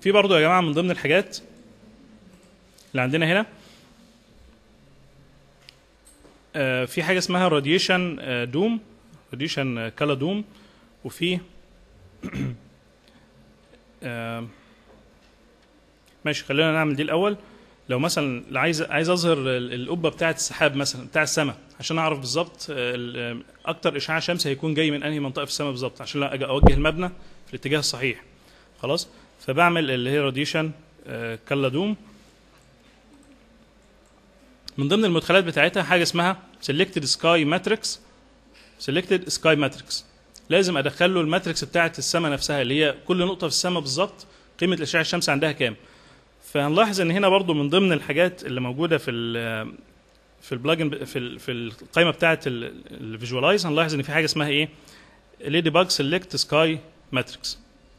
في برضو يا جماعه من ضمن الحاجات اللي عندنا هنا آه، في حاجه اسمها راديشن دوم راديشن كالا دوم وفي آه، ماشي خلينا نعمل دي الاول لو مثلا لو عايز عايز اظهر ال- القبه بتاعه السحاب مثلا بتاع السماء عشان اعرف بالظبط آه، ال- آه، اكتر اشعاع شمسي هيكون جاي من انهي منطقه في السماء بالظبط عشان لا أجي اوجه المبنى في الاتجاه الصحيح خلاص فبعمل اللي هي راديشن كالا دوم من ضمن المدخلات بتاعتها حاجه اسمها selected sky matrix selected sky matrix لازم ادخل له الماتريكس بتاعه السماء نفسها اللي هي كل نقطه في السماء بالظبط قيمه الاشعاع الشمسي عندها كام فهنلاحظ ان هنا برضو من ضمن الحاجات اللي موجوده في ال في البلاجن في ال في القائمه بتاعه الفيجواليز هنلاحظ ان في حاجه اسمها ايه ليدي باج سيلكت سكاي ماتريكس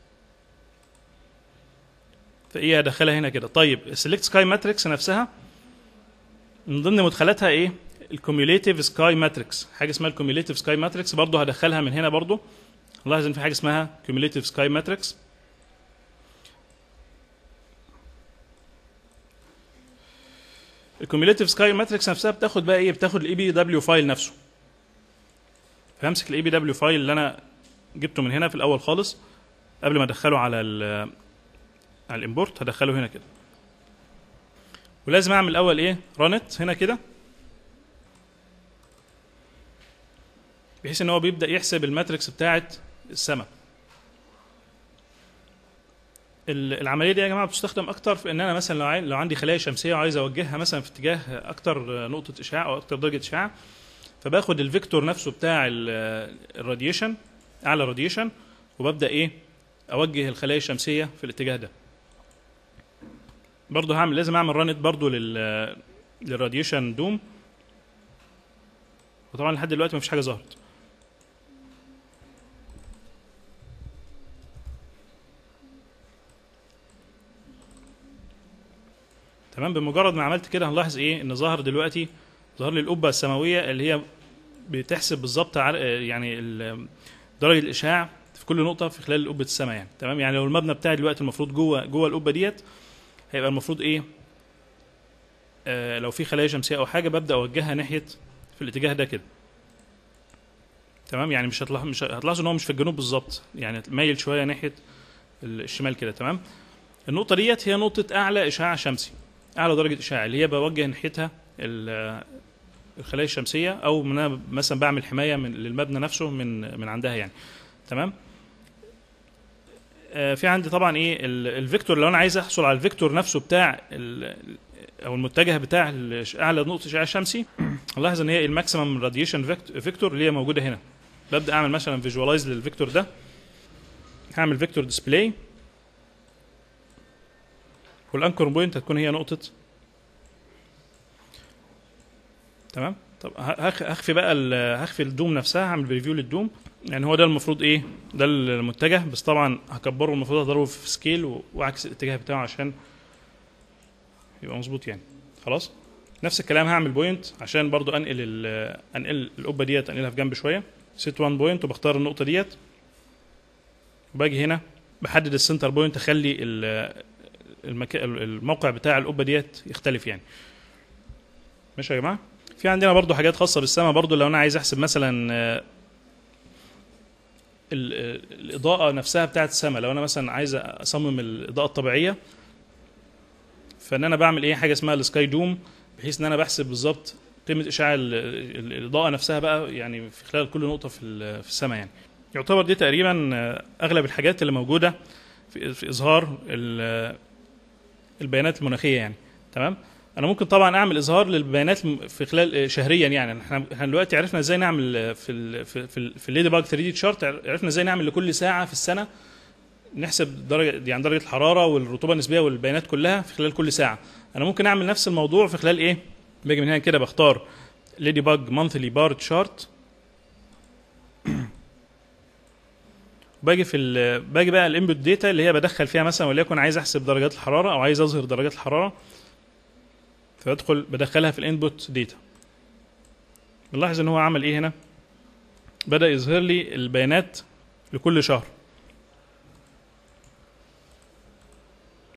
فايه هدخلها هنا كده طيب السيلكت سكاي ماتريكس نفسها من ضمن مدخلاتها ايه الكوميوليتيف سكاي ماتريكس حاجه اسمها الكوميوليتيف سكاي ماتريكس برضه هدخلها من هنا برضه لاحظ ان في حاجه اسمها كوميوليتيف سكاي ماتريكس الكوميوليتيف سكاي ماتريكس نفسها بتاخد بقى ايه بتاخد الاي بي دبليو فايل نفسه فهمسك الاي بي دبليو فايل اللي انا جبته من هنا في الاول خالص قبل ما ادخله على ال على الامبورت هدخله هنا كده ولازم اعمل الاول ايه رانت هنا كده بحيث ان هو بيبدا يحسب الماتريكس بتاعه السماء ال- العمليه دي يا جماعه بتستخدم اكتر في ان انا مثلا لو عاي- لو عندي خلايا شمسيه وعايز اوجهها مثلا في اتجاه اكتر نقطه اشعاع او اكتر درجه اشعاع فباخد الفيكتور نفسه بتاع ال- الراديشن اعلى راديشن وببدا ايه اوجه الخلايا الشمسيه في الاتجاه ده برضه هعمل لازم اعمل رانت برضه لل للراديشن دوم وطبعا لحد دلوقتي مفيش حاجه ظهرت تمام بمجرد ما عملت كده هنلاحظ ايه ان ظهر دلوقتي ظهر لي القبه السماويه اللي هي بتحسب بالظبط عر- يعني ال- درجه الاشعاع في كل نقطه في خلال قبه السماء يعني تمام يعني لو المبنى بتاعي دلوقتي المفروض جوه جوه القبه ديت هيبقى المفروض ايه آه لو في خلايا شمسيه او حاجه ببدا اوجهها ناحيه في الاتجاه ده كده تمام يعني مش هتلاحظ مش هتلاحظوا ان هو مش في الجنوب بالظبط يعني مايل شويه ناحيه الشمال كده تمام النقطه ديت هي نقطه اعلى اشعاع شمسي اعلى درجه اشعاع اللي هي بوجه ناحيتها ال- الخلايا الشمسيه او من أنا مثلا بعمل حمايه من للمبنى نفسه من من عندها يعني تمام آه، في عندي طبعا ايه ال- الفيكتور لو انا عايز احصل على الفيكتور نفسه بتاع ال- او المتجه بتاع الش- اعلى نقطه اشعاع شمسي هنلاحظ ان هي الماكسيمم راديشن فيكتور اللي هي موجوده هنا ببدا اعمل مثلا فيجواليز للفيكتور ده هعمل فيكتور ديسبلاي والانكر بوينت هتكون هي نقطه تمام طب ه- هخ- هخفي بقى ال- هخفي الدوم نفسها هعمل ريفيو للدوم يعني هو ده المفروض ايه ده المتجه بس طبعا هكبره المفروض اضربه في سكيل و- واعكس الاتجاه بتاعه عشان يبقى مظبوط يعني خلاص نفس الكلام هعمل بوينت عشان برضو انقل ال- انقل القبه ديت انقلها في جنب شويه سيت 1 بوينت وبختار النقطه ديت وباجي هنا بحدد السنتر بوينت اخلي ال- المكا... الموقع بتاع القبه ديت يختلف يعني ماشي يا جماعه في عندنا برضو حاجات خاصه بالسماء برضو لو انا عايز احسب مثلا آه، ال- ال- الاضاءه نفسها بتاعه السماء لو انا مثلا عايز اصمم الاضاءه الطبيعيه فان انا بعمل ايه حاجه اسمها السكاي دوم بحيث ان انا بحسب بالظبط قيمه اشعاع ال- ال- الاضاءه نفسها بقى يعني في خلال كل نقطه في ال- في السماء يعني يعتبر دي تقريبا آه، اغلب الحاجات اللي موجوده في في اظهار ال- البيانات المناخيه يعني تمام انا ممكن طبعا اعمل اظهار للبيانات الم- في خلال آه، شهريا يعني احنا احنا دلوقتي عرفنا ازاي نعمل آه، في ال في في, ال- في الليدي باج 3 دي تشارت عرفنا ازاي نعمل لكل ساعه في السنه نحسب درجه يعني درجه الحراره والرطوبه النسبيه والبيانات كلها في خلال كل ساعه انا ممكن اعمل نفس الموضوع في خلال ايه باجي من هنا كده بختار ليدي باج مانثلي بار تشارت باجي في ال- باجي بقى الانبوت داتا اللي هي بدخل فيها مثلا وليكن عايز احسب درجات الحراره او عايز اظهر درجات الحراره فبدخل بدخلها في الانبوت داتا بنلاحظ ان هو عمل ايه هنا بدا يظهر لي البيانات لكل شهر